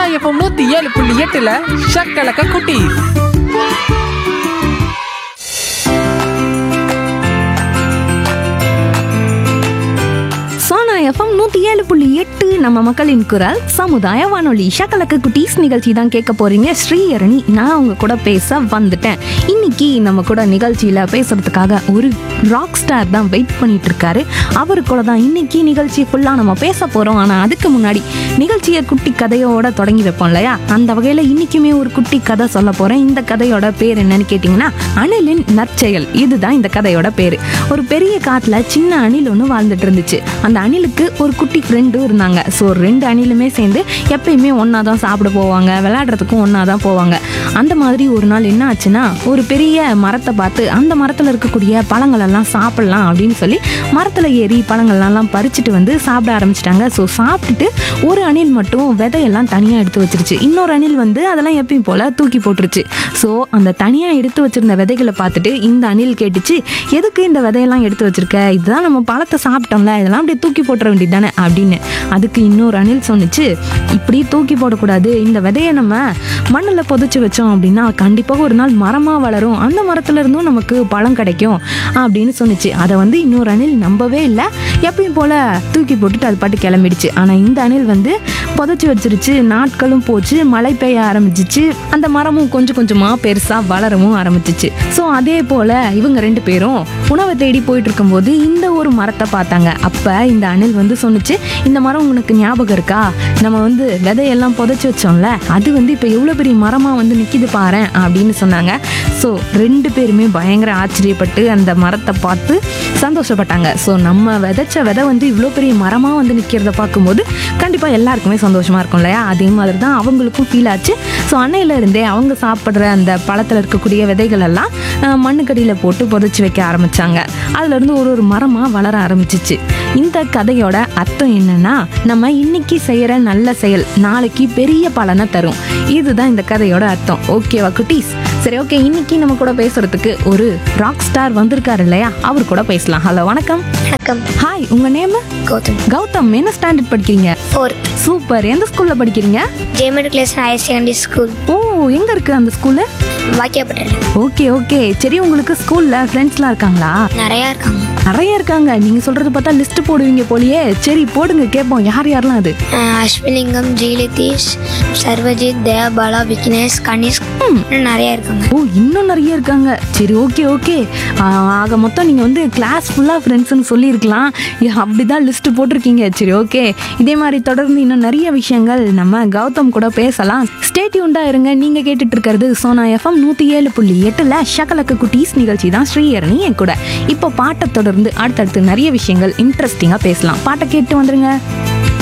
FM நூத்தி ஏழு புள்ளி எட்டுல ஷக்கலக்க குட்டி சோனா எஃப்எம் நூற்றி ஏழு புள்ளி எட்டு நம்ம மக்களின் குரல் சமுதாய வானொலி ஷக்கலக்கு குட்டீஸ் நிகழ்ச்சி தான் கேட்க போறீங்க ஸ்ரீயரணி நான் உங்க கூட பேச வந்துட்டேன் இன்னைக்கு நம்ம கூட நிகழ்ச்சியில பேசுறதுக்காக ஒரு ராக் ஸ்டார் தான் வெயிட் பண்ணிட்டு இருக்காரு அவரு கூட தான் இன்னைக்கு நிகழ்ச்சி ஃபுல்லா நம்ம பேச போறோம் ஆனா அதுக்கு முன்னாடி நிகழ்ச்சியை குட்டி கதையோட தொடங்கி வைப்போம் இல்லையா அந்த வகையில இன்னைக்குமே ஒரு குட்டி கதை சொல்ல போறேன் இந்த கதையோட பேர் என்னன்னு கேட்டிங்கன்னா அணிலின் நற்செயல் இதுதான் இந்த கதையோட பேரு ஒரு பெரிய காட்டுல சின்ன அணில் ஒன்று வாழ்ந்துட்டு இருந்துச்சு அந்த அணிலுக்கு ஒரு குட்டி ஃப்ரெண்டும் இருந்தாங்க ஸோ ரெண்டு அணிலுமே சேர்ந்து எப்பயுமே ஒன்றா தான் சாப்பிட போவாங்க விளையாடுறதுக்கும் ஒன்றா தான் போவாங்க அந்த மாதிரி ஒரு நாள் என்ன ஆச்சுன்னா ஒரு பெரிய மரத்தை பார்த்து அந்த மரத்தில் இருக்கக்கூடிய பழங்கள் எல்லாம் சாப்பிடலாம் அப்படின்னு சொல்லி மரத்தில் ஏறி பழங்கள்லாம் பறிச்சுட்டு வந்து சாப்பிட ஆரம்பிச்சிட்டாங்க ஸோ சாப்பிட்டுட்டு ஒரு அணில் மட்டும் விதையெல்லாம் தனியாக எடுத்து வச்சிருச்சு இன்னொரு அணில் வந்து அதெல்லாம் எப்பயும் போல் தூக்கி போட்டுருச்சு ஸோ அந்த தனியாக எடுத்து வச்சிருந்த விதைகளை பார்த்துட்டு இந்த அணில் கேட்டுச்சு எதுக்கு இந்த விதையெல்லாம் எடுத்து வச்சிருக்க இதுதான் நம்ம பழத்தை சாப்பிட்டோம்ல இதெல்லாம் அப்படியே தூக்கி போட்டுற வேண்டியது தானே அப்படின்னு அதுக்கு இன்னொரு அணில் சொன்னுச்சு இப்படி தூக்கி போடக்கூடாது இந்த விதையை நம்ம மண்ணில் புதைச்சி வச்சோம் அப்படின்னா கண்டிப்பாக ஒரு நாள் மரமாக வளரும் அந்த மரத்துல இருந்தும் நமக்கு பழம் கிடைக்கும் அப்படின்னு சொன்னுச்சு அதை வந்து இன்னொரு அணில் நம்பவே இல்லை எப்பயும் போல தூக்கி போட்டுட்டு அது பாட்டு கிளம்பிடுச்சு ஆனால் இந்த அணில் வந்து புதைச்சி வச்சிருச்சு நாட்களும் போச்சு மழை பெய்ய ஆரம்பிச்சிச்சு அந்த மரமும் கொஞ்சம் கொஞ்சமாக பெருசாக வளரவும் ஆரம்பிச்சிச்சு ஸோ அதே போல் இவங்க ரெண்டு பேரும் உணவை தேடி போயிட்டு இருக்கும்போது இந்த ஒரு மரத்தை பார்த்தாங்க அப்போ இந்த அணில் வந்து சொன்னுச்சு இந்த மரம் உனக்கு ஞாபகம் இருக்கா நம்ம வந்து விதையெல்லாம் புதைச்சி வச்சோம்ல அது வந்து இப்போ எவ்வளோ பெரிய மரமாக வந்து நிற்கிது பாரேன் அப்படின்னு சொன்னாங்க ஸோ ரெண்டு பேருமே பயங்கர ஆச்சரியப்பட்டு அந்த மரத்தை பார்த்து சந்தோஷப்பட்டாங்க ஸோ நம்ம விதைச்ச விதை வந்து இவ்வளோ பெரிய மரமாக வந்து நிற்கிறத பார்க்கும்போது கண்டிப்பாக எல்லாருக்குமே சந்தோஷமாக இருக்கும் இல்லையா அதே மாதிரி தான் அவங்களுக்கும் ஃபீல் ஆச்சு ஸோ அன்னையில இருந்தே அவங்க சாப்பிட்ற அந்த பழத்தில் இருக்கக்கூடிய விதைகள் எல்லாம் அஹ், மண்ணுக்கடியில் போட்டு புதைச்சி வைக்க ஆரம்பிச்சாங்க அதுலேருந்து ஒரு ஒரு மரமாக வளர ஆரம்பிச்சிச்சு இந்த கதையோட அர்த்தம் என்னன்னா நம்ம இன்னைக்கு செய்யற நல்ல செயல் நாளைக்கு பெரிய பலனை தரும் இதுதான் இந்த கதையோட அர்த்தம் ஓகேவா குட்டீஸ் சரி ஓகே இன்னைக்கு நம்ம கூட பேசுறதுக்கு ஒரு ராக் ஸ்டார் வந்திருக்காரு இல்லையா அவர் கூட பேசலாம் ஹலோ வணக்கம் வணக்கம் ஹாய் உங்க நேம் கௌதம் கௌதம் என்ன ஸ்டாண்டர்ட் படிக்கிறீங்க ஃபோர்த் சூப்பர் எந்த ஸ்கூல்ல படிக்கிறீங்க ஜேமெட் கிளாஸ் ஹையர் செகண்டரி ஸ்கூல் ஓ எங்க இருக்கு அந்த ஸ்கூலு வாக்கியப்பட்டில் ஓகே ஓகே சரி உங்களுக்கு ஸ்கூல்ல ஃப்ரெண்ட்ஸ்லாம் இருக்காங்களா நிறையா இருக்காங்க நிறைய இருக்காங்க நீங்க சொல்றது பார்த்தா லிஸ்ட் போடுவீங்க போலியே சரி போடுங்க கேட்போம் யார் யாரெல்லாம் அது அஹ் அஸ்விலிங்கம் ஜெயலதீஷ் சர்வஜித் தயாபாலா விக்னேஷ் கனிஷ் இன்னும் நிறையா இருக்காங்க ஓ இன்னும் நிறைய இருக்காங்க சரி ஓகே ஓகே ஆக மொத்தம் நீங்கள் வந்து கிளாஸ் ஃபுல்லாக ஃப்ரெண்ட்ஸ்னு சொல்லியிருக்கலாம் ஏ, அப்படிதான் லிஸ்ட் போட்டிருக்கீங்க சரி ஓகே இதே மாதிரி தொடர்ந்து இன்னும் நிறைய விஷயங்கள் நம்ம கௌதம் கூட பேசலாம் ஸ்டேட்யூண்டாக இருங்க நீங்கள் கேட்டுட்டு இருக்கிறது சோனா எஃப்எம் நூற்றி ஏழு புள்ளி எட்டில் ஷகலக்கு குட்டீஸ் நிகழ்ச்சி தான் ஸ்ரீயரணி என் கூட இப்போ பாட்டை தொடர்ந்து அடுத்தடுத்து நிறைய விஷயங்கள் இன்ட்ரெஸ்டிங்காக பேசலாம் பாட்டை கேட்டு வந்துருங்க